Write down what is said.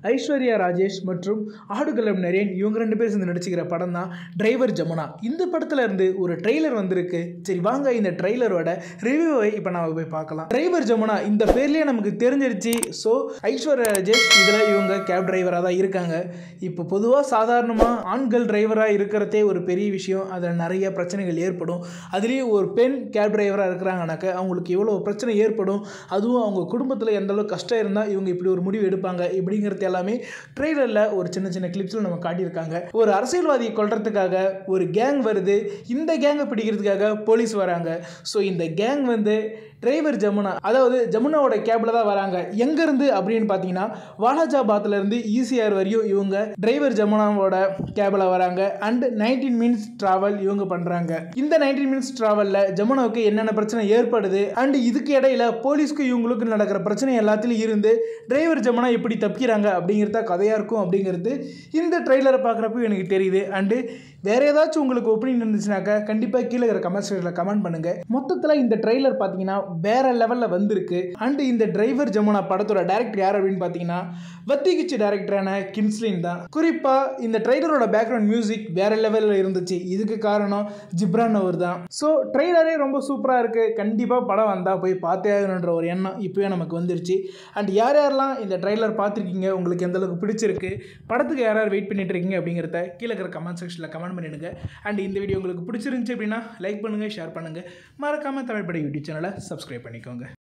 ஐஸ்வர்யா ராஜேஷ் மற்றும் ஆடுகளம் நரேன் இவங்க ரெண்டு பேரும் சேர்ந்து நடிச்சுக்கிற படம் தான் டிரைவர் ஜமுனா இந்த படத்துல இருந்து ஒரு ட்ரெய்லர் வந்திருக்கு சரி வாங்க இந்த ட்ரெய்லரோட ரிவ்யூவை இப்போ நாம போய் பார்க்கலாம் டிரைவர் ஜமுனா இந்த பேர்லயே நமக்கு தெரிஞ்சிருச்சு ஸோ ஐஸ்வர்யா ராஜேஷ் இதில் இவங்க கேப் டிரைவராக தான் இருக்காங்க இப்போ பொதுவாக சாதாரணமாக ஆண்கள் டிரைவராக இருக்கிறதே ஒரு பெரிய விஷயம் அதில் நிறைய பிரச்சனைகள் ஏற்படும் அதுலேயும் ஒரு பெண் கேப் டிரைவராக இருக்கிறாங்கனாக்க அவங்களுக்கு எவ்வளோ பிரச்சனை ஏற்படும் அதுவும் அவங்க குடும்பத்தில் எந்த அளவுக்கு கஷ்டம் இருந்தால் இவங்க இப்படி ஒரு முடிவு எடுப்பாங்க இப்படிங்கிறது எல்லாமே ட்ரெய்லரில் ஒரு சின்ன சின்ன கிளிப்ஸில் நம்ம காட்டியிருக்காங்க ஒரு அரசியல்வாதியை கொல்றதுக்காக ஒரு கேங் வருது இந்த கேங்கை பிடிக்கிறதுக்காக போலீஸ் வராங்க ஸோ இந்த கேங் வந்து டிரைவர் ஜமுனா அதாவது ஜமுனாவோட கேபில் தான் வராங்க எங்கேருந்து அப்படின்னு பார்த்தீங்கன்னா வாலாஜாபாத்லேருந்து ஈசிஆர் வரையும் இவங்க டிரைவர் ஜமுனாவோட கேபில் வராங்க அண்ட் நைன்டீன் மினிட்ஸ் ட்ராவல் இவங்க பண்ணுறாங்க இந்த நைன்டீன் மினிட்ஸ் ட்ராவலில் ஜமுனாவுக்கு என்னென்ன பிரச்சனை ஏற்படுது அண்ட் இதுக்கு இடையில போலீஸ்க்கு இவங்களுக்கு நடக்கிற பிரச்சனை எல்லாத்துலையும் இருந்து டிரைவர் ஜமுனா எப்படி தப்பிக்கிறாங்க அப்படிங்கிறத கதையாக இருக்கும் அப்படிங்கிறது இந்த ட்ரெய்லரை பார்க்குறப்ப எனக்கு தெரியுது அண்டு வேற ஏதாச்சும் உங்களுக்கு ஒப்பீனியன் இருந்துச்சுனாக்கா கண்டிப்பாக கீழே இருக்கிற கமெண்ட் செக்ஷனில் கமெண்ட் பண்ணுங்க மொத்தத்தில் இந்த ட்ரெய்லர் பார்த்தீங்கன்னா வேற லெவலில் வந்திருக்கு அண்ட் இந்த டிரைவர் ஜமுனா படத்தோட டேரக்டர் யார் அப்படின்னு பார்த்தீங்கன்னா வத்திகிச்சு டேரக்டரான கின்ஸ்லின் தான் குறிப்பாக இந்த ட்ரெய்லரோட பேக்ரவுண்ட் மியூசிக் வேற லெவலில் இருந்துச்சு இதுக்கு காரணம் ஜிப்ரான் அவர் தான் ஸோ ட்ரெய்லரே ரொம்ப சூப்பராக இருக்குது கண்டிப்பாக படம் வந்தால் போய் பார்த்தே ஆகணுன்ற ஒரு எண்ணம் இப்போயே நமக்கு வந்துருச்சு அண்ட் யார் யாரெல்லாம் இந்த ட்ரெய்லர் பார்த்துருக்கீங்க உங்களுக்கு எந்த அளவுக்கு பிடிச்சிருக்கு படத்துக்கு யார் யார் வெயிட் பண்ணிட்டு இருக்கீங்க அப்படிங்கிறத கீழே இருக்கிற கமெண்ட் செக்ஷனில் கமெண்ட் பண்ணிடுங்க அண்ட் இந்த வீடியோ உங்களுக்கு பிடிச்சிருந்துச்சு அப்படின்னா லைக் பண்ணுங்கள் ஷேர் பண்ணுங்கள் மறக்காமல் தமிழ் பட யூடியூப் சேனலை சப்ஸ்கிரைப் பண்ணிக்கோங்க